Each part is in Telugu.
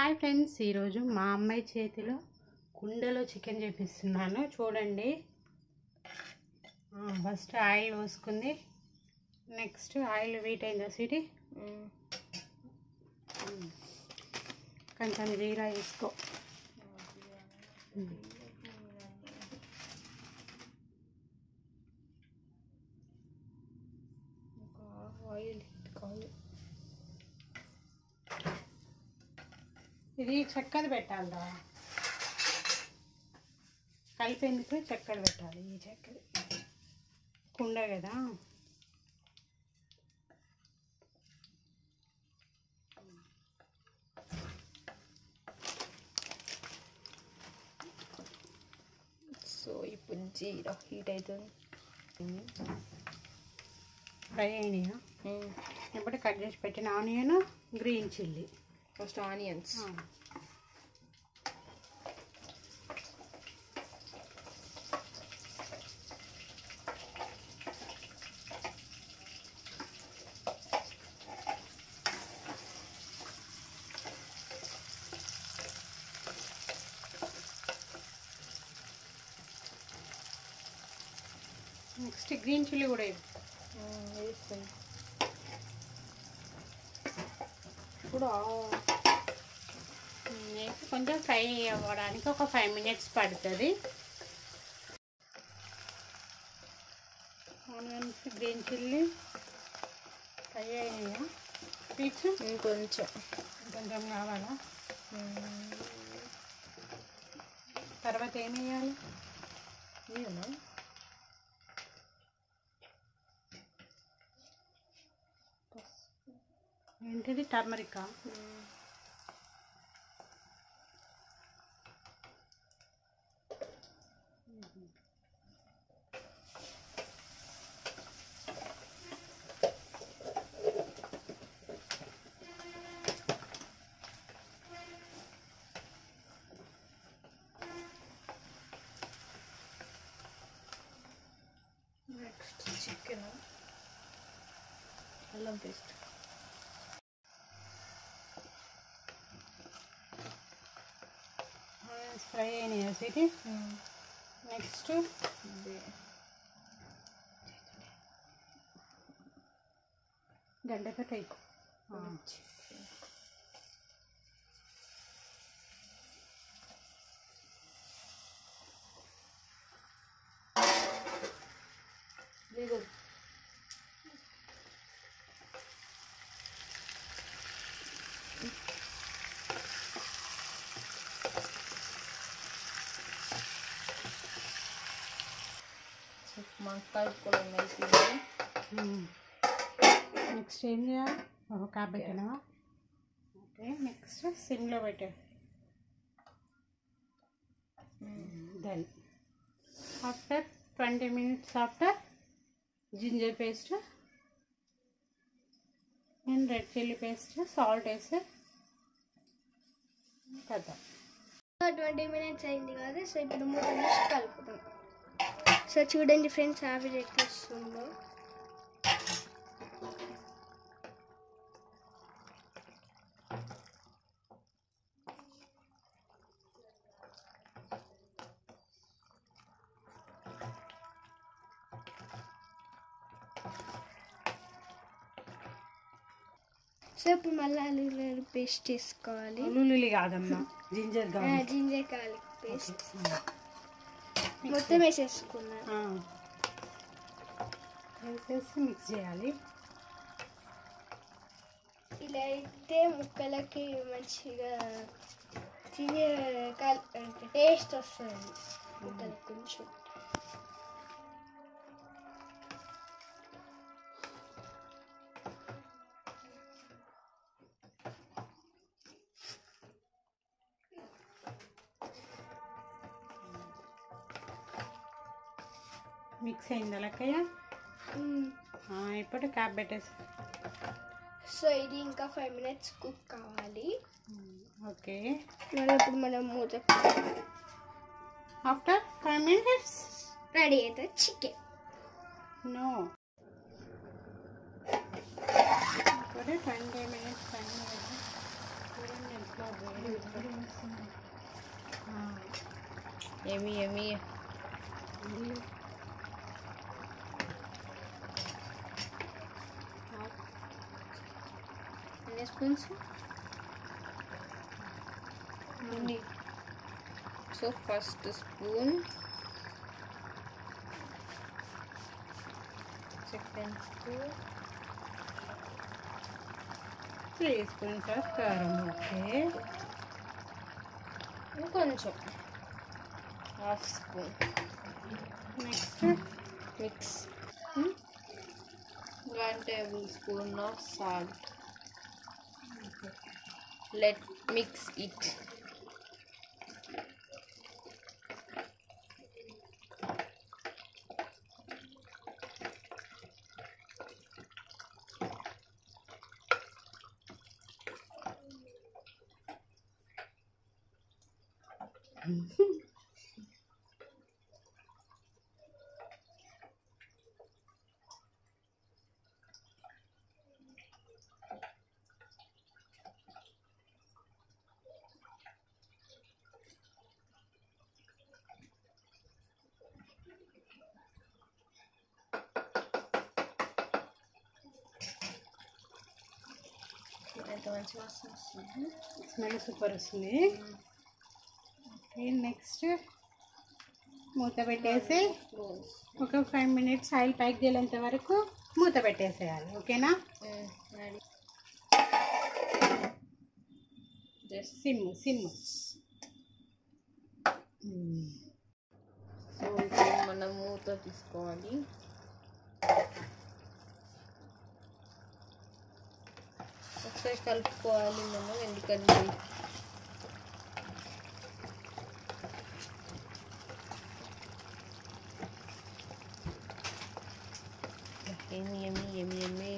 హాయ్ ఫ్రెండ్స్ ఈరోజు మా అమ్మాయి చేతిలో కుండలో చికెన్ చేపిస్తున్నాను చూడండి ఫస్ట్ ఆయిల్ పోసుకుంది నెక్స్ట్ ఆయిల్ వీట్ అయిందా స్వీటీ కొంచెం జీరా వేసుకో ఆయిల్ కాదు ఇది చెక్కది పెట్టాలరా కలిపేందుకు చక్కెర పెట్టాలి ఈ చక్కెర కుండ కదా సో ఇప్పుడు జీరా హీట్ అవుతుంది ఫ్రై అయినాయా ఇప్పుడు కట్ చేసి పెట్టిన onion green chilli first onions next green chilli కూడా వేయి. వేస్తుంది ఇప్పుడు వేసి కొంచెం ఫ్రై అవ్వడానికి ఒక ఫైవ్ మినిట్స్ పడుతుంది ఆనియన్స్ గ్రీన్ చిల్లీ ఫ్రై అయినాయా స్వీట్స్ ఇంకొంచెం కొంచెం కావాలా తర్వాత ఏం వేయాలి ఇదేనా ఏంటిది టర్మరికా నెక్స్ట్ చికెన్ అల్లం పేస్ట్ ఆనియన్స్ ఫ్రై అయినాయా స్వీటీ నెక్స్ట్ గంటతో టైక్ లేదు మనకు కలుపుకోవడం అయిపోయింది నెక్స్ట్ ఏం చేయాలి ఒక కాప్ పెట్టినావా ఓకే నెక్స్ట్ సిమ్లో పెట్టా then after twenty minutes after ginger paste and red chilli paste salt వేసి కదా ట్వంటీ మినిట్స్ అయింది కదా సో ఇప్పుడు మూత తీసి కలుపుతాం సో చూడండి ఫ్రెండ్స్ ఆవిరి ఎట్లా వస్తుందో సో ఇప్పుడు మళ్ళీ అల్లుల్లి పేస్ట్ చేసుకోవాలి ఉల్లుల్లి కాదమ్మా జింజర్ కాదు జింజర్ గార్లిక్ పేస్ట్ మొత్తం వేసేసుకున్నాను వేసేసి మిక్స్ చేయాలి ఇలా అయితే ముక్కలకి మంచిగా జింజర్ కల్ అంటే టేస్ట్ వస్తుంది ముక్కలకి కొంచెం మిక్స్ అయింది లక్కయ్య ఆ, ఇప్పుడు క్యాప్ పెట్టేసి సో ఇది ఇంకా ఫైవ్ మినిట్స్ కుక్ కావాలి ఓకే మళ్ళీ ఇప్పుడు మనం మూత ఆఫ్టర్ ఫైవ్ మినిట్స్ రెడీ అవుతుంది చికెన్ నో ఇప్పుడు ట్వంటీ మినిట్స్ పైన చూడండి ఎంత ఎమి ఎమి ఎన్ని spoons so first spoon second spoon three spoons of కారం ఓకే ఇంకొంచెం half spoon next mix one tablespoon of salt let mix it ఎంత మంచి వాసన వస్తుంది స్మెల్ సూపర్ వస్తుంది ఓకే నెక్స్ట్ మూత పెట్టేసి క్లోజ్ ఒక ఫైవ్ మినిట్స్ ఆయిల్ ప్యాక్ చేయలేంత వరకు మూత పెట్టేసేయాలి ఓకేనా జస్ట్ సిమ్ సిమ్ సో ఇప్పుడు మనం మూత తీసుకోవాలి ఒకసారి కలుపుకోవాలి మనం ఎందుకంటే ఏమి ఏమి ఏమి ఏమి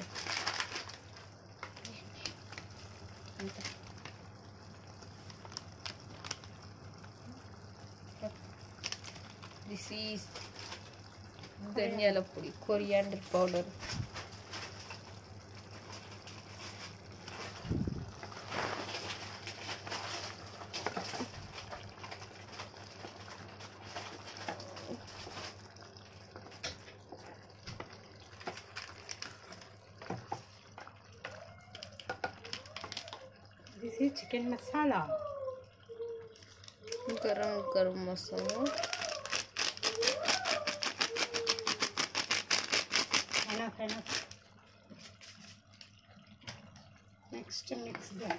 దిస్ ఈస్ ధనియాల పొడి కొరియాండర్ పౌడర్ దిస్ ఈ chicken masala garam garam masala enough enough next mix that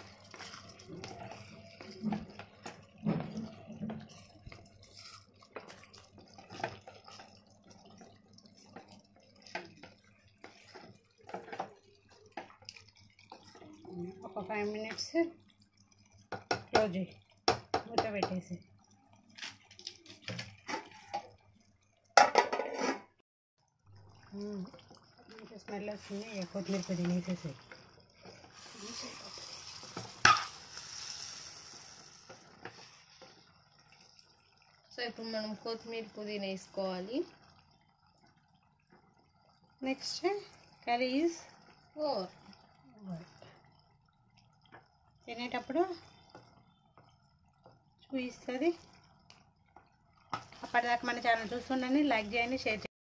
ఒక ఫైవ్ మినిట్స్ క్లోజ్ చేయి మూత పెట్టేసి ఇంకా స్మెల్ వస్తుంది ఇక కొత్తిమీర పుదీనా వేసేసి సో ఇప్పుడు మనం కొత్తిమీర పుదీనా వేసుకోవాలి నెక్స్ట్ కర్రీ ఈజ్ ఓర్ తినేటప్పుడు చూపిస్తుంది అప్పటిదాకా మన ఛానల్ చూస్తుండండి లైక్ చేయండి షేర్ చేయండి